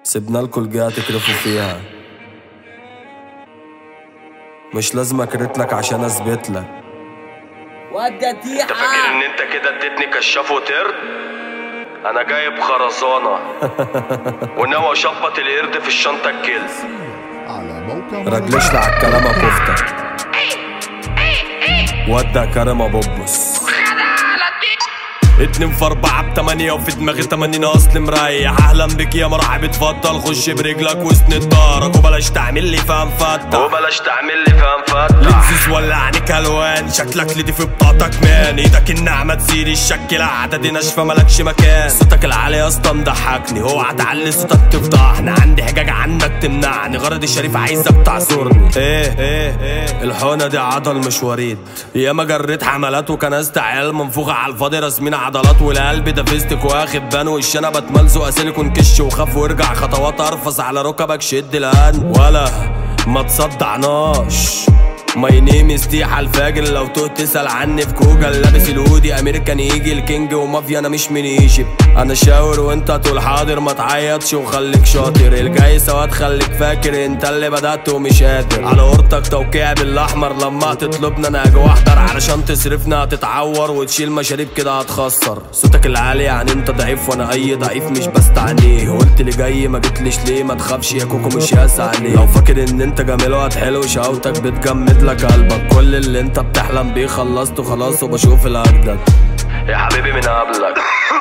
سيبنا لكم الجهة تكرفوا فيها مش لازم اكرت لك عشان اثبت لك ودي انت فاكر تيحة ان انت كده اديتني كشاف وترد انا جايب خرزانة وناوي اشبط القرد في الشنطة الكلز على موقع رجلش على الكلام يا كفتة ودع كرم ابو بص اتنين في اربعة بتمانية وفي دماغي تمانين اصل مريح اهلا بك يا مرحب اتفضل خش برجلك واسند ضهرك وبلاش تعمل لي فهم فتح وبلاش تعمل لي فهم فتح لبسوس ولعني كلوان شكلك لدي في بطاقتك مان ايدك الناعمة تسير الشك العدد ناشفة ملكش مكان صوتك العالي يا اسطى مضحكني اوعى تعلي صوتك تفضحني عندي حجاج عنك تمنعني غرض الشريف عايزك تعذرني ايه ايه ايه الحونة دي عضل مش وريد ياما جريت حملات وكنست عيال منفوخة على الفاضي راسمين عضلات والقلب ده فيستك واخد بان والشنب اتملزق اسيلك ونكش وخاف وارجع خطوات ارفص على ركبك شد الان ولا ما تصدعناش ماي نيم استيحة الفاجر لو تهت تسأل عني في كوجل لابس الهودي امريكان يجي الكينج ومافيا انا مش من ايجيبت انا شاور وانت تقول حاضر ما تعيطش وخليك شاطر الجاي سواد خليك فاكر انت اللي بدأت ومش قادر على قرطك توقيع بالاحمر لما تطلبنا انا اجي واحضر علشان تصرفنا هتتعور وتشيل مشاريب كده هتخسر صوتك العالي يعني انت ضعيف وانا اي ضعيف مش بستعنيه قلت اللي جاي ما جيتليش ليه ما تخافش يا كوكو مش ياس عليه لو فاكر ان انت جميل وهتحلو شقاوتك بتجمد لك قلبك كل اللي انت بتحلم بيه خلصته خلاص وبشوف الاجدد يا حبيبي من قبلك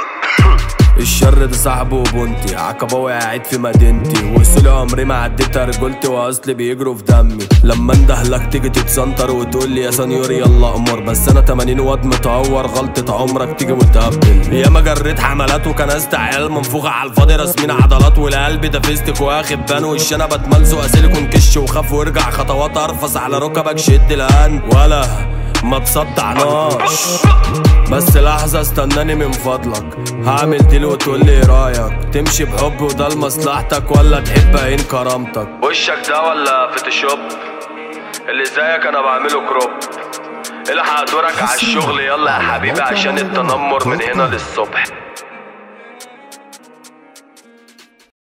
الشر ده صاحبه وبنتي عقبة قاعد في مدينتي وصول عمري ما عديت رجولتي واصلي بيجروا في دمي لما اندهلك تيجي تتسنطر وتقول لي يا سنيور يلا امر بس انا 80 واد متعور غلطة عمرك تيجي وتقبل ياما جريت حملات وكنست عيال منفوخة على الفاضي راسمين عضلات والقلب ده فيستك واخد بان والشنب اتملزق اسيلك ونكش وخاف وارجع خطوات ارفص على ركبك شد الان ولا ما تصدعناش بس لحظة استناني من فضلك هعمل ديل وتقول لي إيه رايك تمشي بحب وده لمصلحتك ولا تحب عين كرامتك وشك ده ولا فوتوشوب اللي زيك انا بعمله كروب الحق دورك على الشغل يلا يا حبيبي عشان التنمر من هنا للصبح